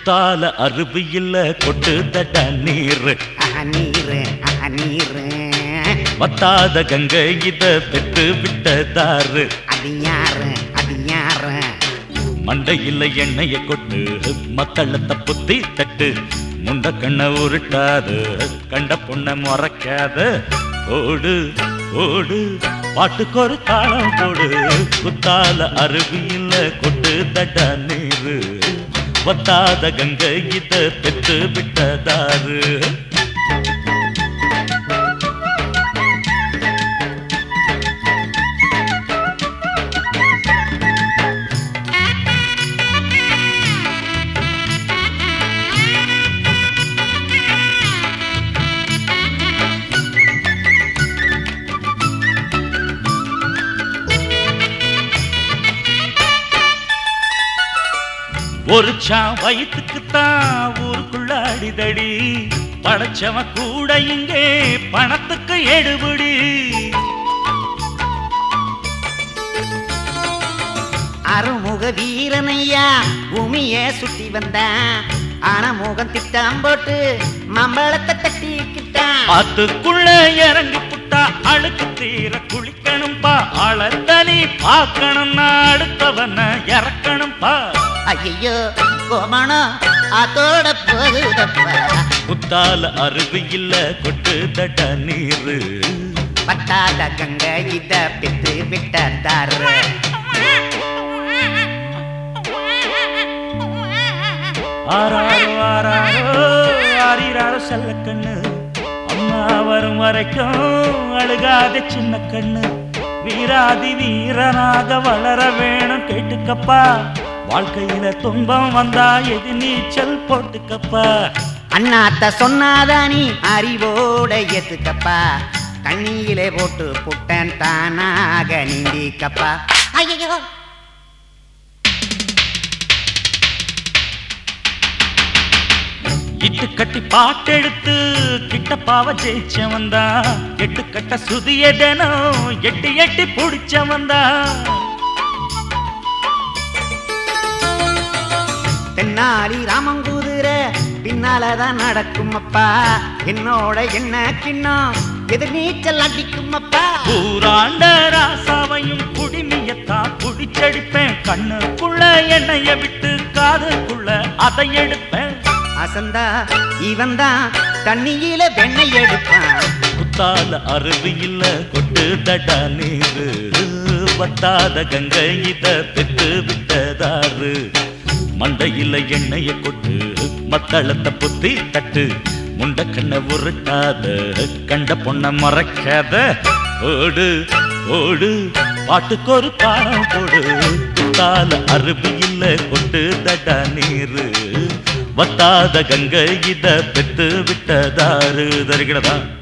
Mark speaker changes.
Speaker 1: குத்தால அருவி இல்ல கொட்டு தட்ட நீர்
Speaker 2: ஆஹா, நீரு ஆஹா, நீரு
Speaker 1: வத்தாத கங்கை இத பெத்து விட்டதாரு
Speaker 2: அது யாரு அது யாரு
Speaker 1: மண்டையில் எண்ணெய கொட்டு மக்களத்தை புத்தி தட்டு முண்ட கண்ண உருட்டாது கண்ட பொண்ண முறைக்காத ஓடு ஓடு பாட்டுக்கு ஒரு தாளம் போடு குத்தால அருவியில் கொட்டு தட்ட நீரு வத்தாத கங்கை இத பெத்து விட்டதாரு ஒரு சா வயிற்றுக்குத்தான் ஊருக்குள்ள அடிதடி படைச்சவன் கூட இங்கே பணத்துக்கு எடுபடி
Speaker 2: அருமுக வீரனையா பூமிய சுத்தி வந்தான் ஆனா முகம் திட்டம் போட்டு மம்பளத்தை தட்டிக்கிட்டான்
Speaker 1: ஆத்துக்குள்ள இறங்கி புட்டா அழுக்கு தீர குளிக்கணும்பா ஆள தனி பார்க்கணும்னா அடுத்தவன இறக்கணும்பா
Speaker 2: ஐயோ கோமணம் அதோட போகுதப்பா
Speaker 1: குத்தால அருவி இல்ல கொட்டு தட்ட நீரு
Speaker 2: பட்டாத கங்க இத பெத்து விட்டாரு
Speaker 1: ஆறாரோ ஆறாரோ ஆறிராரோ செல்ல கண்ணு அம்மா வரும் வரைக்கும் அழுகாத சின்ன கண்ணு வீராதி வீரனாக வளர வேணும் கேட்டுக்கப்பா வாழ்க்கையில துன்பம் வந்தா எது நீச்சல் போட்டுக்கப்பா
Speaker 2: அண்ணாத்த சொன்னாதா நீ அறிவோட ஏத்துக்கப்பா தண்ணியிலே போட்டு புட்டன் தானாக நீந்திக்கப்பா ஐயோ
Speaker 1: இட்டு கட்டி பாட்டெடுத்து கிட்டப்பாவ ஜெயிச்சவன் தான் எட்டு கட்ட சுதியதனோ எட்டி எட்டி புடிச்சவன் தான்
Speaker 2: தென்னாலி ராமங்குதிர பின்னாலதான் நடக்கும் அப்பா என்னோட என்ன கிண்ணம் எதிர் நீச்சல் அடிக்கும் அப்பா
Speaker 1: ஊராண்ட ராசாவையும் குடிமியத்தான் புடிச்சடிப்பேன் கண்ணுக்குள்ள எண்ணெய விட்டு காதுக்குள்ள அதை எடுப்பேன்
Speaker 2: அசந்தா இவன் தான் தண்ணியில வெண்ணெய் எடுப்பான்
Speaker 1: குத்தால அருவியில் கொட்டு தட நீரு வத்தாத கங்கை இத பெத்து விட்டதாரு மண்டையில எண்ணெய கொட்டு மத்தளத்தை புத்தி தட்டு முண்ட கண்ண உருட்டாத கண்ட பொண்ண மறக்காத ஓடு ஓடு பாட்டுக்கு ஒரு பாடம் போடு குத்தால அருவியில் கொட்டு தட நீரு வத்தாத கங்கை இத பெத்து விட்டதாரு தருகிறதா